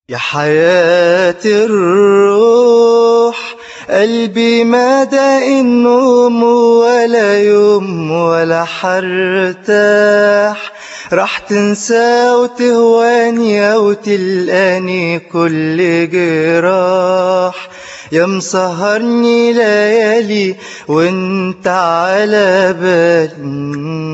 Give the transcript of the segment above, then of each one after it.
يا حياة الروح قلبي ما داق النوم ولا يوم ولا حرتاح راح تنسى وتهواني أو تلقاني كل جراح يا مسهرني ليالي وانت على بالي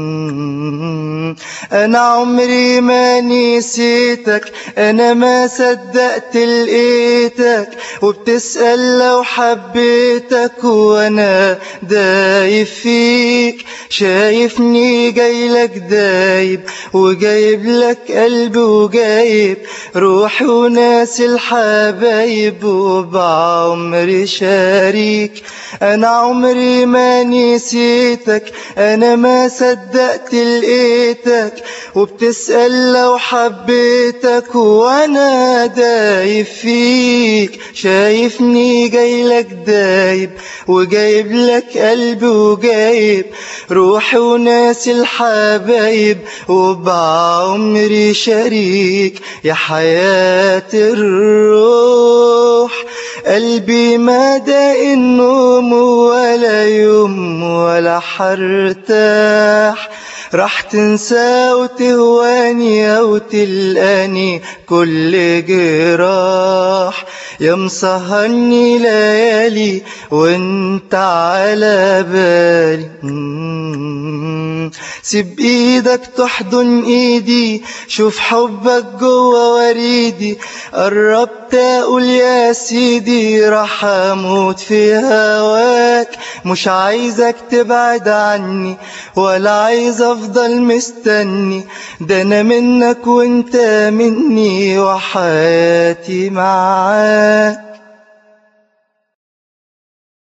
انا عمري ما نسيتك انا ما صدقت لقيتك وبتسأل لو حبيتك وانا دايب فيك شايفني جايلك دايب وجايب لك قلبي وجايب روحي وناس الحبايب وبعمري شريك انا عمري ما نسيتك انا ما صدقت لقيتك وبتسأل لو حبيتك وانا دايب فيك شايفني جايلك دايب وجايب لك قلبي وجايب روحي وناس الحبايب وبعمري شريك يا حياة الروح قلبي ما داق النوم ولا يوم ولا حرتاح راح تنسى وتهواني أو تلقاني كل جراح يا مسهرني ليالي وانت على بالي سيب ايدك تحضن ايدي شوف حبك جوا وريدي قربت اقول يا سيدي راح اموت في هواك مش عايزك تبعد عني ولا عايز افضل مستني ده انا منك وانت مني وحياتي معاك